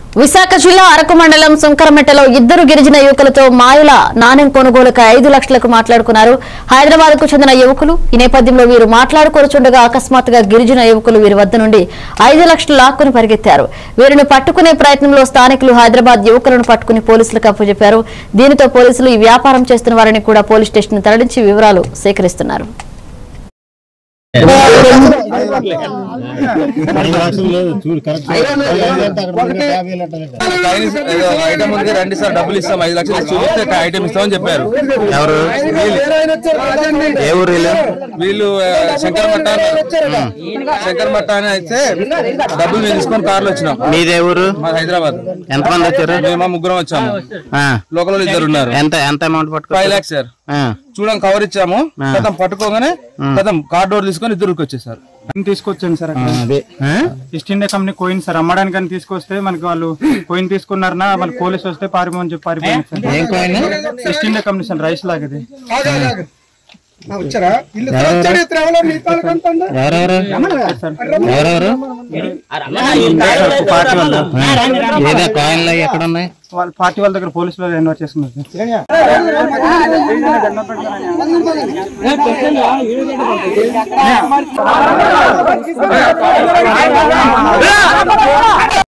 విశాఖ జిల్లా అరకు మండలం సుంకరమెట్టలో ఇద్దరు గిరిజన యువకులతో మాయుల నాణ్యం కొనుగోలుకు ఐదు లక్షలకు మాట్లాడుకున్నారు హైదరాబాద్ కు చెందిన యువకులు ఈ నేపథ్యంలో వీరు మాట్లాడుకొనుచుండగా అకస్మాత్తుగా గిరిజన యువకులు వీరి వద్ద నుండి ఐదు లక్షలు లాక్కుని పరిగెత్తారు వీరిని పట్టుకునే ప్రయత్నంలో స్థానికులు హైదరాబాద్ యువకులను పట్టుకుని పోలీసులకు అప్పచెప్పారు దీనితో పోలీసులు ఈ వ్యాపారం చేస్తున్న వారిని కూడా పోలీస్ స్టేషన్ తరలించి వివరాలు సేకరిస్తున్నారు చైనీస్ ఏదో ఐటమ్ ఉంది రండి సార్ డబ్బులు ఇస్తాం ఐదు లక్షలు ఇచ్చి చూపిస్తే ఐటమ్ ఇస్తామని చెప్పారు ఎవరు ఏ ఊరు వీళ్ళు వీళ్ళు ఆ, శంకర్ మట్ట అన్నారు. శంకర్ మట్ట అని అయితే డబ్బులు మేము తీసుకొని కార్లో వచ్చినాం మీదే ఊరు మా హైదరాబాద్ ఎంతమంది వచ్చారు మేము ముగ్గురం వచ్చాము ఆ. లోకల్ వాళ్ళు ఇద్దరు ఉన్నారు ఎంత ఎంత అమౌంట్ పట్టుకో ఫైవ్ లాక్స్ సార్ ఆ. చూడండి కవర్ ఇచ్చాము కథం పట్టుకోగానే కథం కార్ డోర్ తీసుకొని ఇద్దరికి వచ్చేసారు కాయిన్ తీసుకొచ్చాను సార్ అక్కడ అదే ఆ? East India Company coin sir అమ్మడానికి అని తీసుకొస్తే మనకి వాళ్ళు కోయిన్ తీసుకున్నారనా మన పోలీసు వస్తే పారిపోమని చెప్పి పారిపోయింది సార్ ఏం coin East India Company sir rice లాగది ఎవరెవరు ఎవరెవరు పార్టీ వాళ్ళు ఏదో కాయిన్లు అవి ఎక్కడ ఉన్నాయి వాళ్ళ పార్టీ వాళ్ళ దగ్గర పోలీసులు హ్యాండ్ ఓవర్ చేసుకున్నారు సార్